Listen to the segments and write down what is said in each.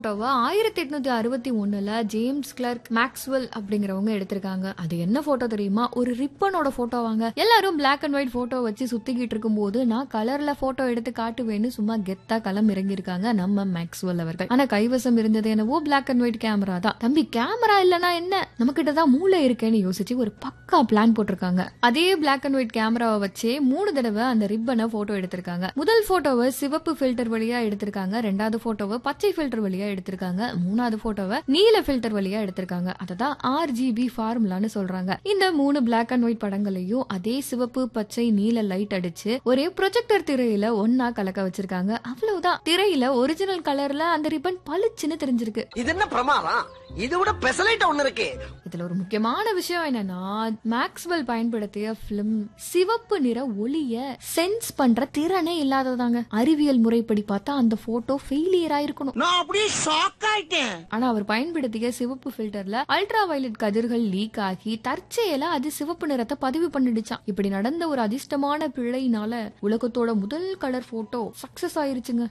போட்டோவை ஆயிரத்தி எட்நூத்தி அறுபத்தி ஒண்ணுல ஜேம்ஸ் கிளர்க் மேக்ஸ்வெல் அப்படிங்கிறவங்க எடுத்திருக்காங்க அது என்ன போட்டோ தெரியுமா ஒரு ரிப்பனோட போட்டோ வாங்க எல்லாரும் பிளாக் அண்ட் ஒயிட் போட்டோ வச்சு சுத்திக்கிட்டு இருக்கும்போது நான் கலர்ல போட்டோ எடுத்து காட்டுவேன்னு சும்மா கெத்தா களம் இறங்கியிருக்காங்க நம்ம மேக்ஸ்வெல் அவர்கள் ஆனா கைவசம் இருந்தது என்னவோ பிளாக் அண்ட் ஒயிட் கேமரா தான் தம்பி கேமரா இல்லனா என்ன நம்ம கிட்ட தான் மூளை இருக்கேன்னு யோசிச்சு ஒரு பக்கா பிளான் போட்டிருக்காங்க அதே பிளாக் அண்ட் ஒயிட் கேமராவை வச்சே மூணு தடவை அந்த ரிப்பனை போட்டோ எடுத்திருக்காங்க முதல் போட்டோவை சிவப்பு ஃபில்டர் வழியா எடுத்திருக்காங்க ரெண்டாவது போட்டோவை பச்சை ஃபில்டர் வழியா எடுத்திருக்காங்க மூணாவது போட்டோவை நீல ஃபில்டர் வழியா எடுத்திருக்காங்க அததான் ஆர்ஜிபி ஃபார்முலான்னு சொல்றாங்க இந்த மூணு பிளாக் அண்ட் ஒயிட் படங்களையும் அதே சிவப்பு பச்சை நீல லைட் அடிச்சு ஒரே ப்ரொஜெக்டர் திரையில ஒன்னா கலக்க வச்சிருக்காங்க அவ்வளவுதான் திரையில ஒரிஜினல் கலர்ல அந்த ரிப்பன் பளிச்சுன்னு தெரிஞ்சிருக்கு இது என்ன பிரமாதம் இது விட பெசலைட் ஒண்ணு இருக்கு இதுல ஒரு முக்கியமான விஷயம் என்னன்னா மேக்ஸ்வெல் பயன்படுத்திய பிலிம் சிவப்பு நிற ஒளிய சென்ஸ் பண்ற திறனே இல்லாததாங்க அறிவியல் முறைப்படி பார்த்தா அந்த போட்டோ ஃபெயிலியர் ஆயிருக்கணும் நான் அப்படியே ஷாக் ஆயிட்டேன் ஆனா அவர் பயன்படுத்திய சிவப்பு ஃபில்டர்ல அல்ட்ரா வயலட் கதிர்கள் லீக் ஆகி தற்செயலா அது சிவப்பு நிறத்தை பதிவு பண்ணிடுச்சான் இப்படி நடந்த ஒரு அதிர்ஷ்டமான பிழையினால உலகத்தோட முதல் கலர் போட்டோ சக்சஸ் ஆயிருச்சுங்க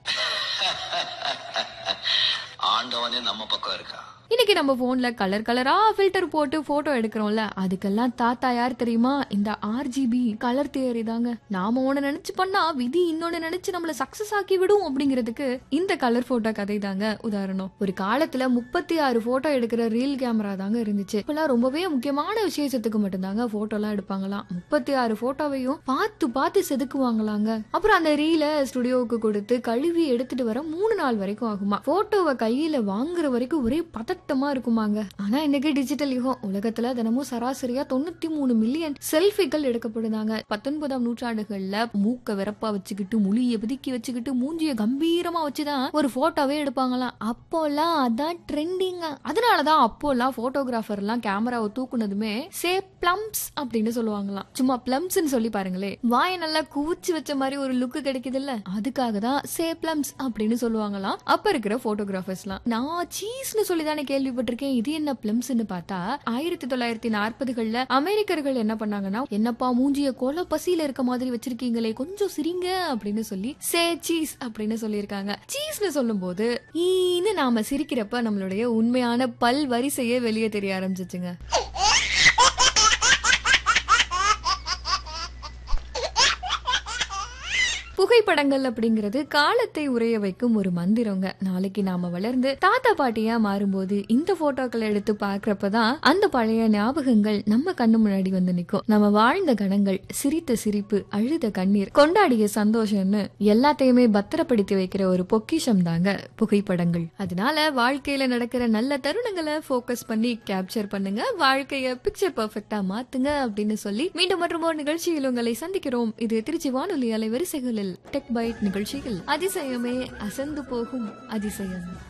ஆண்டவனே நம்ம பக்கம் இருக்கா இன்னைக்கு நம்ம போன்ல கலர் கலரா ஃபில்டர் போட்டு போட்டோ எடுக்கிறோம்ல அதுக்கெல்லாம் தாத்தா யார் தெரியுமா இந்த ஆர்ஜிபி கலர் தியரி தாங்க நாம ஒண்ணு நினைச்சு பண்ணா விதி இன்னொன்னு நினைச்சு நம்மள சக்சஸ் ஆக்கி விடும் அப்படிங்கிறதுக்கு இந்த கலர் போட்டோ கதை தாங்க உதாரணம் ஒரு காலத்துல முப்பத்தி ஆறு போட்டோ எடுக்கிற ரீல் கேமரா தாங்க இருந்துச்சு இப்பெல்லாம் ரொம்பவே முக்கியமான விசேஷத்துக்கு மட்டும்தாங்க போட்டோ எல்லாம் எடுப்பாங்களாம் முப்பத்தி ஆறு போட்டோவையும் பார்த்து பார்த்து செதுக்குவாங்களாங்க அப்புறம் அந்த ரீலை ஸ்டுடியோவுக்கு கொடுத்து கழுவி எடுத்துட்டு வர மூணு நாள் வரைக்கும் ஆகுமா போட்டோவை கையில வாங்குற வரைக்கும் ஒரே பதட்டமா இருக்குமாங்க ஆனா இன்னைக்கு டிஜிட்டல் யுகம் உலகத்துல தினமும் சராசரியா தொண்ணூத்தி மூணு மில்லியன் செல்ஃபிகள் எடுக்கப்படுதாங்க பத்தொன்பதாம் நூற்றாண்டுகள்ல மூக்க வெறப்பா வச்சுக்கிட்டு முழிய பிதுக்கி வச்சுக்கிட்டு மூஞ்சிய கம்பீரமா வச்சுதான் ஒரு போட்டோவே எடுப்பாங்களாம் அப்போல்லாம் அதான் ட்ரெண்டிங்க அதனாலதான் அப்போல்லாம் போட்டோகிராஃபர் எல்லாம் கேமராவை தூக்குனதுமே சே பிளம்ஸ் அப்படின்னு சொல்லுவாங்களாம் சும்மா பிளம்ஸ்னு சொல்லி பாருங்களே வாய நல்லா கூச்சி வச்ச மாதிரி ஒரு லுக் கிடைக்குதுல்ல அதுக்காக தான் சே பிளம்ஸ் அப்படின்னு சொல்லுவாங்களாம் அப்ப இருக்கிற போட்டோகிராஃபர்ஸ்லாம் நான் சீஸ்னு சொல்லி தானே கேள்விப்பட்டிருக்கேன் இது என்ன பிளம்ஸ்னு பார்த்தா ஆயிரத்தி தொள்ளாயிரத்தி நாற்பதுகள்ல அமெரிக்கர்கள் என்ன பண்ணாங்கன்னா என்னப்பா மூஞ்சிய கொலை பசியில இருக்க மாதிரி வச்சிருக்கீங்களே கொஞ்சம் சிரிங்க அப்படின்னு சொல்லி சே சீஸ் அப்படின்னு சொல்லியிருக்காங்க சீஸ்னு சொல்லும்போது ஈன்னு நாம சிரிக்கிறப்ப நம்மளுடைய உண்மையான பல் வரிசையே வெளியே தெரிய ஆரம்பிச்சிச்சுங்க புகைப்படங்கள் அப்படிங்கிறது காலத்தை உரைய வைக்கும் ஒரு மந்திரங்க நாளைக்கு நாம வளர்ந்து தாத்தா பாட்டியா மாறும்போது இந்த போட்டோக்களை எடுத்து பாக்குறப்பதான் அந்த பழைய ஞாபகங்கள் நம்ம கண்ணு முன்னாடி வந்து நிக்கும் நம்ம வாழ்ந்த கணங்கள் சிரித்த சிரிப்பு அழுத கண்ணீர் கொண்டாடிய சந்தோஷம்னு எல்லாத்தையுமே பத்திரப்படுத்தி வைக்கிற ஒரு பொக்கிஷம் தாங்க புகைப்படங்கள் அதனால வாழ்க்கையில நடக்கிற நல்ல தருணங்களை ஃபோக்கஸ் பண்ணி கேப்சர் பண்ணுங்க வாழ்க்கைய பிக்சர் பர்ஃபெக்டா மாத்துங்க அப்படின்னு சொல்லி மீண்டும் மற்றும் ஒரு நிகழ்ச்சியில் உங்களை சந்திக்கிறோம் இது திருச்சி வானொலி அலைவரிசைகளில் டெக் பைட் நிகழ்ச்சியில் அதிசயமே அசந்து போகும் அதிசயம்